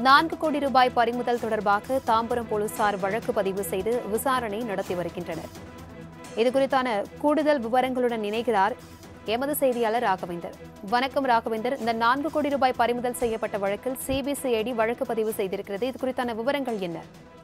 நான்கு கோடி ரூபாய் பறிமுதல் தொடர்பாக தாம்பரம் போலீசார் வழக்கு பதிவு செய்து விசாரணை நடத்தி வருகின்றனர் இதுகுறித்தான கூடுதல் விவரங்களுடன் இணைகிறார் எமது செய்தியாளர் ராகவேந்தர் வணக்கம் ராகவேந்தர் இந்த நான்கு கோடி ரூபாய் பறிமுதல் செய்யப்பட்ட வழக்கில் சிபிசிஐடி வழக்கு பதிவு செய்திருக்கிறது இது குறித்தான விவரங்கள் என்ன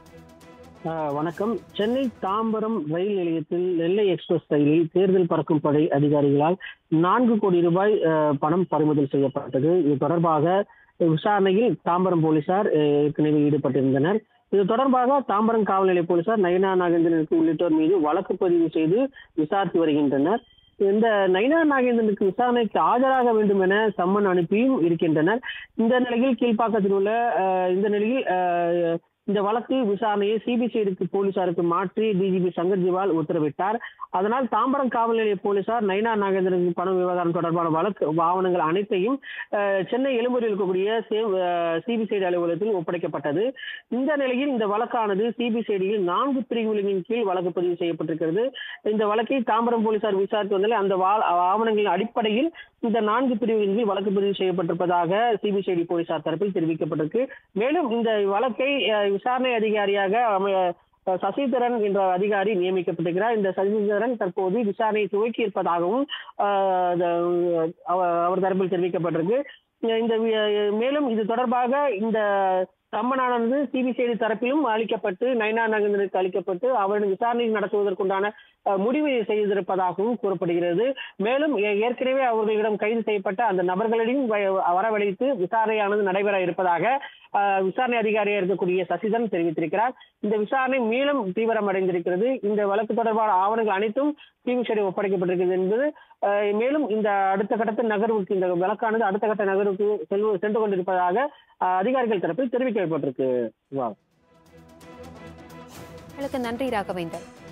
ஆஹ் வணக்கம் சென்னை தாம்பரம் ரயில் நிலையத்தில் நெல்லை எக்ஸ்பிரஸ் ரயிலில் தேர்தல் பறக்கும் படை அதிகாரிகளால் நான்கு கோடி ரூபாய் ஆஹ் பணம் பறிமுதல் செய்யப்பட்டது இது தொடர்பாக விசாரணையில் தாம்பரம் போலீசார் ஆஹ் ஏற்கனவே ஈடுபட்டிருந்தனர் இது தொடர்பாக தாம்பரம் காவல் நிலைய போலீசார் நயனா நாகேந்திரனுக்கு உள்ளிட்டோர் மீது வழக்கு பதிவு செய்து விசாரித்து வருகின்றனர் இந்த நயினா நாகேந்திரனுக்கு விசாரணைக்கு ஆஜராக வேண்டும் என சம்மன் அனுப்பியும் இருக்கின்றனர் இந்த நிலையில் கீழ்ப்பாக்கத்தில் உள்ள ஆஹ் இந்த நிலையில் ஆஹ் இந்த வழக்கு விசாரணையை சிபிசிஐடிக்கு போலீசாருக்கு மாற்றி டிஜிபி சங்கர் ஜிவால் உத்தரவிட்டார் அதனால் தாம்பரம் காவல் நிலைய போலீசார் நயினா நாகேந்திரன் பண விவகாரம் தொடர்பான வழக்கு ஆவணங்கள் அனைத்தையும் அஹ், சென்னை எழும்பூரில் இருக்கக்கூடிய சிபிசிஐடி அலுவலகத்தில் ஒப்படைக்கப்பட்டது இந்த நிலையில் இந்த வழக்கானது சிபிசிஐடியில் நான்கு பிரிவுகளின் கீழ் வழக்கு பதிவு செய்யப்பட்டிருக்கிறது இந்த வழக்கை தாம்பரம் போலீசார் விசாரித்து வந்தால் அந்த வா- ஆவணங்களின் அடிப்படையில் இந்த நான்கு பிரிவுகளின் கீழ் வழக்கு பதிவு செய்யப்பட்டிருப்பதாக சிபிசிஐடி போலீசார் தரப்பில் தெரிவிக்கப்பட்டிருக்கு மேலும் இந்த வழக்கை அஹ், விசாரணை அதிகாரியாக அம- அஹ், சசிதரன் என்ற அதிகாரி நியமிக்கப்பட்டிருக்கிறார் இந்த சசிதரன் தற்போது விசாரணையை துவக்கி இருப்பதாகவும் அஹ், the- அவ- அவர் தரப்பில் தெரிவிக்கப்பட்டிருக்கு இந்த வி- மேலும் இது தொடர்பாக இந்த சம்மனானது சிபிசிஐடி தரப்பிலும் அளிக்கப்பட்டு நயனா நகேந்திரனுக்கு அளிக்கப்பட்டு அவரின் விசாரணை நடத்துவதற்குண்டான அஹ், முடிவு செய்திருப்பதாகவும் கூறப்படுகிறது மேலும் ஏ- ஏற்கனவே அவர்களிடம் கைது செய்யப்பட்ட அந்த நபர்களையும் வ- வரவழைத்து விசாரணையானது நடைபெற இருப்பதாக அஹ், விசாரணை அதிகாரியாக இருக்கக்கூடிய சசிதரன் தெரிவித்திருக்கிறார் இந்த விசாரணை மேலும் தீவிரமடைந்திருக்கிறது இந்த வழக்கு தொடர்பான ஆவணங்கள் அனைத்தும் சிபிசிஐடி ஒப்படைக்கப்பட்டிருக்கிறது என்பது அஹ், மேலும் இந்த அடுத்த கட்டத்தில் நகர்வுக்கு இந்த வழக்கானது அடுத்த கட்ட நகர்வுக்கு செல்வ சென்று கொண்டிருப்பதாக அஹ், அதிகாரிகள் தரப்பில் தெரிவிக்கப்பட்டிருக்கு வா உங்களுக்கு நன்றி ராகவேந்தர்